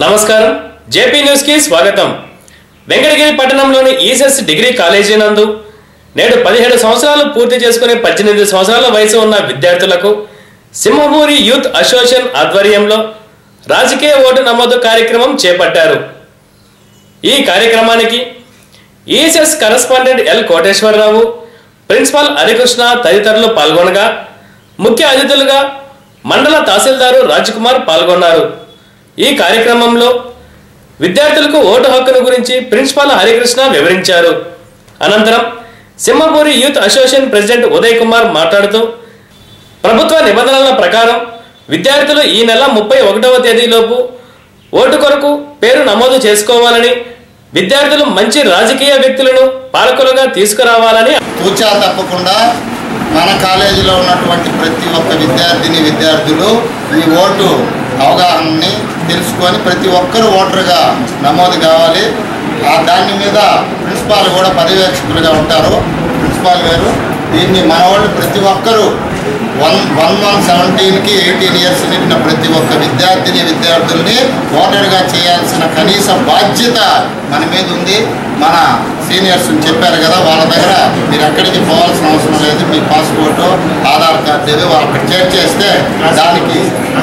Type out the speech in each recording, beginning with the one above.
నమస్కారం JP news కి స్వాగతం వెంకటగిరి పట్టణంలోని ఈసెస్ డిగ్రీ కాలేజీ నందు నేడు పదిహేడు సంవత్సరాలు పూర్తి చేసుకుని పద్దెనిమిది సంవత్సరాల వయసు ఉన్న విద్యార్థులకు సింహపూరి యూత్ అసోసియేషన్ ఆధ్వర్యంలో రాజకీయ ఓటు నమోదు కార్యక్రమం చేపట్టారు ఈ కార్యక్రమానికి ESS correspondent L Koteswararao principal Harikrishna తదితరులు పాల్గొనగా ముఖ్య అతిథులుగా మండల తహసీల్దారు రాజ్కుమార్ పాల్గొన్నారు ఈ కార్యక్రమంలో విద్యార్థులకు ఓటు హక్కును గురించి ప్రిన్సిపాల్ హరికృష్ణ వివరించారు అనంతరం Simhapuri youth association president Uday Kumar మాట్లాడుతూ ప్రభుత్వ నిబంధనల ప్రకారం విద్యార్థులు ఈ నెల ముప్పై ఒకటవ తేదీలోపు ఓటు కొరకు పేరు నమోదు చేసుకోవాలని విద్యార్థులు మంచి రాజకీయ వ్యక్తులను పాలకులుగా తీసుకురావాలని తూచా తప్పకుండా మన కాలేజీలో ఉన్నటువంటి ప్రతి ఒక్క విద్యార్థిని విద్యార్థులు ఈ ఓటు అవగాహనని తెలుసుకొని ప్రతి ఒక్కరూ ఓటరుగా నమోదు కావాలి ఆ దాని మీద ప్రిన్సిపాల్ కూడా పర్యవేక్షకులుగా ఉంటారు ప్రిన్సిపాల్ గారు దీన్ని మన వాళ్ళు ప్రతి ఒక్కరూ వన్ వన్ వన్ సెవెంటీన్కి ఎయిటీన్ ఇయర్స్ నిండిన ప్రతి ఒక్క విద్యార్థిని విద్యార్థుల్ని ఓటర్గా చేయాల్సిన కనీస బాధ్యత మన మీద ఉంది మన సీనియర్స్ చెప్పారు కదా వాళ్ళ దగ్గర మీరు ఎక్కడికి పోవాల్సిన అవసరం లేదు మీ పాస్పోర్టు ఆధార్ కార్డు ఇవి వాళ్ళకి చెక్ చేస్తే దానికి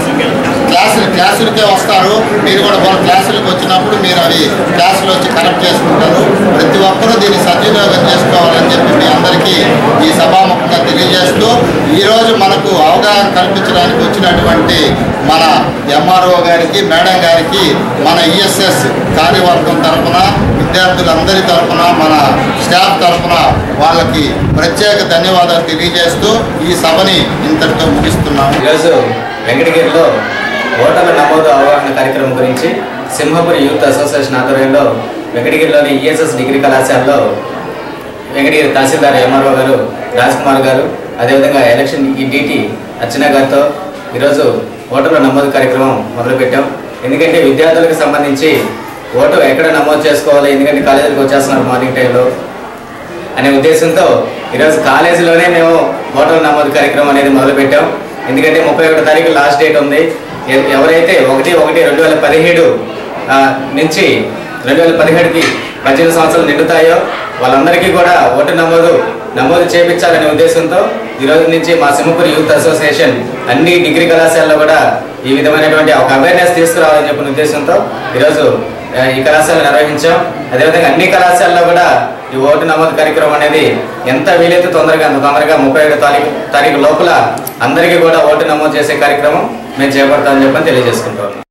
క్లాసులు క్లాసులకే వస్తారు మీరు కూడా వాళ్ళ క్లాసులకు వచ్చినప్పుడు మీరు అవి క్లాసులు వచ్చి కనెక్ట్ చేసుకుంటారు ప్రతి ఒక్కరూ దీన్ని సద్వినియోగం చేసుకోవాలని చెప్పి మీ అందరికీ ఈ సభాముఖంగా తెలియజేస్తూ ఈరోజు మనకు అవగాహన కల్పించడానికి వచ్చినటువంటి మన ఎంఆర్ఓ గారికి మేడం గారికి మన ఈఎస్ఎస్ కార్యవర్గం తరఫున విద్యార్థులందరి తరఫున మన స్టాఫ్ తరఫున వాళ్ళకి ప్రత్యేక ధన్యవాదాలు తెలియజేస్తూ ఈ సభని ఇంతటితో ముగిస్తున్నాము ఈరోజు వెంకటగిరిలో ఓటర్ల నమోదు అవగాహన కార్యక్రమం గురించి సింహపురి యూత్ అసోసియేషన్ ఆధ్వర్యంలో వెంకటగిరిలోని ఈఎస్ఎస్ డిగ్రీ కళాశాలలో వెంకటగిరి తహసీల్దార్ ఎంఆర్ఓ గారు రాజ్ కుమార్ గారు అదేవిధంగా ఎలక్షన్ ఈ డీటీ అర్చన గారితో ఈరోజు ఓటర్ల నమోదు కార్యక్రమం మొదలుపెట్టాం ఎందుకంటే విద్యార్థులకు సంబంధించి ఓటు ఎక్కడ నమోదు చేసుకోవాలి ఎందుకంటే కాలేజీలకు వచ్చేస్తున్నారు మార్నింగ్ టైంలో అనే ఉద్దేశంతో ఈరోజు కాలేజీలోనే మేము ఓటర్ నమోదు కార్యక్రమం అనేది మొదలుపెట్టాం ఎందుకంటే ముప్పై ఒకటో తారీఖు లాస్ట్ డేట్ ఉంది ఎ- ఎవరైతే ఒకటి ఒకటి రెండు వేల పదిహేడు ఆ, నుంచి రెండు వేల పదిహేడుకి పద్దెనిమిది సంవత్సరాలు నిండుతాయో వాళ్ళందరికీ కూడా ఓటు నమోదు నమోదు చేపించాలనే ఉద్దేశంతో ఈ రోజు నుంచి మా సింహపురి యూత్ అసోసియేషన్ అన్ని డిగ్రీ కళాశాలలో కూడా ఈ విధమైనటువంటి ఒక అవేర్నెస్ తీసుకురావాలని చెప్పిన ఉద్దేశంతో ఈరోజు ఆ, ఈ కళాశాల నిర్వహించాం అదేవిధంగా అన్ని కళాశాలలో కూడా ఈ ఓటు నమోదు కార్యక్రమం అనేది ఎంత వీలైతే తొందరగా అంత తొందరగా ముప్పై ఏడు తారీఖు తారీఖు లోపల అందరికీ కూడా ఓటు నమోదు చేసే కార్యక్రమం మేము చేపడతామని చెప్పని తెలియజేసుకుంటాం